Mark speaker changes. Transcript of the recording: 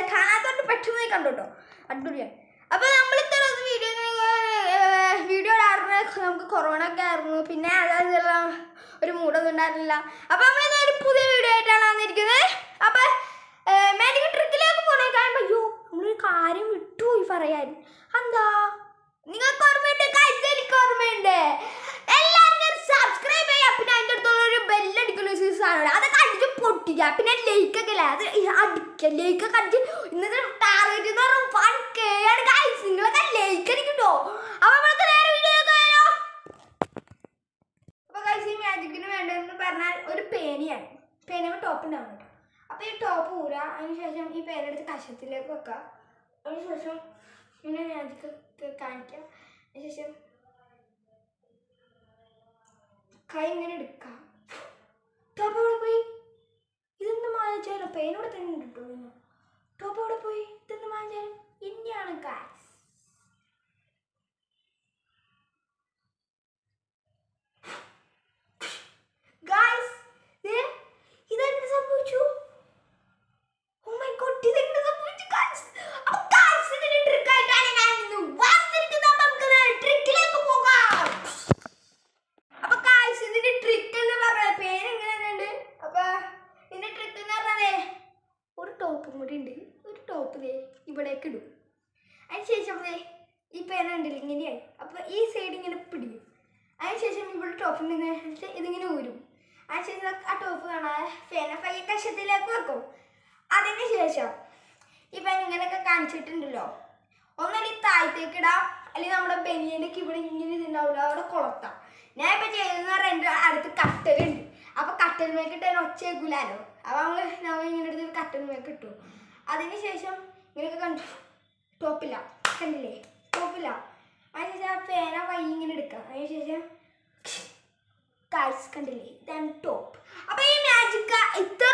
Speaker 1: കാണാത്തോണ്ട് പെട്ടെന്ന് പോയി കണ്ടു കേട്ടോ അടിപൊളിയാണ് അപ്പൊ നമ്മൾ ഇത്ര വീഡിയോ വീഡിയോ ഇടാറുണ്ട് നമുക്ക് കൊറോണ ഒക്കെ ആയിരുന്നു പിന്നെ അതായത് ഒരു മൂടൊന്നും ഉണ്ടായിരുന്നില്ല അപ്പൊ നമ്മൾ ഇന്ന് ഒരു പുതിയ വീഡിയോ ആയിട്ടാണ് വന്നിരിക്കുന്നത് അപ്പൊ മാജിക് ട്രിക്കിലേക്ക് പോണേ കാണുമ്പോ അയ്യോ നമ്മളൊരു കാര്യം വിട്ടുപോയി പറയാൻ എന്താ നിങ്ങൾക്ക് ഓർമ്മയുണ്ട് കഴിച്ച എനിക്ക് ഓർമ്മയുണ്ട് എല്ലാവരും സബ്സ്ക്രൈബ് ചെയ്യാം പിന്നെ അതിൻ്റെ അടുത്തുള്ള ഒരു ബെല്ലടിക്കുന്ന ഒരു സാധനം അതൊക്കെ അടിച്ച് പൊട്ടിക്കുക പിന്നെ ലൈക്ക് ഒക്കെ ഇല്ലേ അത് അടിക്കുക ലൈക്ക് ഒക്കെ അടിച്ച് ഇന്നത്തെ ടാർഗറ്റ് എന്ന് പറഞ്ഞാൽ വൺ കെ ആണ് ഗൈസ് നിങ്ങളൊക്കെ ലൈക്ക് അടിക്കട്ടോ അപ്പൊ നമ്മൾക്ക് നേരെ വീഡിയോ പോയാലോ അപ്പൊ ഗൈസ് ഈ മാജിക്കിന് വേണ്ടതെന്ന് പറഞ്ഞാൽ ഒരു പേനയാണ് പേനയുടെ ടോപ്പ് ഉണ്ടാവും കേട്ടോ അപ്പൊ ഈ ടോപ്പ് ഊരാ അതിനുശേഷം ഈ പേനെടുത്ത് കഷത്തിലേക്ക് വെക്കുക അതിനുശേഷം ഇങ്ങനെ മാജിക്ക് കാണിക്കുക അതിനുശേഷം കൈ ഇങ്ങനെ എടുക്കാം ടോപ്പ് എവിടെ പോയി ഇതെന്ത് മാച്ചാലോ പേനോടെ തന്നെ ഉണ്ട് കേട്ടോ ടോപ്പ് എവിടെ പോയി ഇതെന്ത് മാച്ചാലും ഇനിയാണ് ഗായ്സ് ഗായ്സ് ഇതെങ്ങനെ സംഭവിച്ചു ഓ മൈ ഗോഡ് ഇതെങ്ങനെ സംഭവിച്ചു ഗായ്സ് അപ്പോൾ ഗായ്സ് ഇതിന്റെ ട്രിക്ക് ആയിട്ടാണ് ഞാൻ ഇന്ന് വന്നിരിക്കുന്നത് അപ്പോൾ നമുക്ക് നേരെ ട്രിക്കിലേക്ക് പോകാം അപ്പൊ ഗായ്സ് ഇതിന്റെ ട്രിക്ക് എന്ന് പറഞ്ഞാൽ പേര് ഇങ്ങനെ ഉണ്ട് അപ്പൊ ഇതിന്റെ ട്രിക്ക് എന്ന് പറഞ്ഞാലേ ഒരു ടോപ്പും കൂടി ഉണ്ട് ഒരു ടോപ്പ് ദേ ഇവിടേക്ക് ഇടും അതിനുശേഷം ദേ ഈ പേന ഉണ്ടല്ലോ ഇങ്ങനെയായി അപ്പൊ ഈ സൈഡ് ഇങ്ങനെ പിടിക്കും അതിനുശേഷം ഇവിടെ ടോപ്പിൽ നിന്ന് ഇതിങ്ങനെ ഊരും അതിനുശേഷം ആ ടോപ്പ് കാണാതെ പേന പയ്യെ കഷത്തിലേക്ക് വെക്കും അതിന് ശേഷം ഈ പേന ഇങ്ങനെയൊക്കെ കാണിച്ചിട്ടുണ്ടല്ലോ ഒന്നല്ലെങ്കിൽ താഴത്തേക്ക് ഇടാം അല്ലെങ്കിൽ നമ്മുടെ ബനിയൻ്റെ ഇവിടെ ഇങ്ങനെ ഇതുണ്ടാവില്ല അവിടെ കൊളത്താം ഞാൻ ഇപ്പൊ ചെയ്തെന്ന് പറഞ്ഞാൽ എൻ്റെ അടുത്ത് കട്ടലുണ്ട് അപ്പൊ കട്ടലിമേക്ക് ഇട്ട് ഒച്ച കേൾക്കൂലോ അപ്പൊ നമ്മള് നമ്മൾ ഇങ്ങനെ എടുത്ത് കട്ടലിമേക്ക് ഇട്ടു അതിന് ശേഷം ഇങ്ങനെയൊക്കെ കണ്ടു ടോപ്പില്ല കണ്ടില്ലേ ടോപ്പില്ല അതിനുശേഷം ആ പേന വൈ ഇങ്ങനെ എടുക്കാം അതിനുശേഷം കാഴ്ച കണ്ടില്ലേ ഇതാണ് ടോപ്പ് അപ്പൊ ഈ മാജിക് ഇത്ര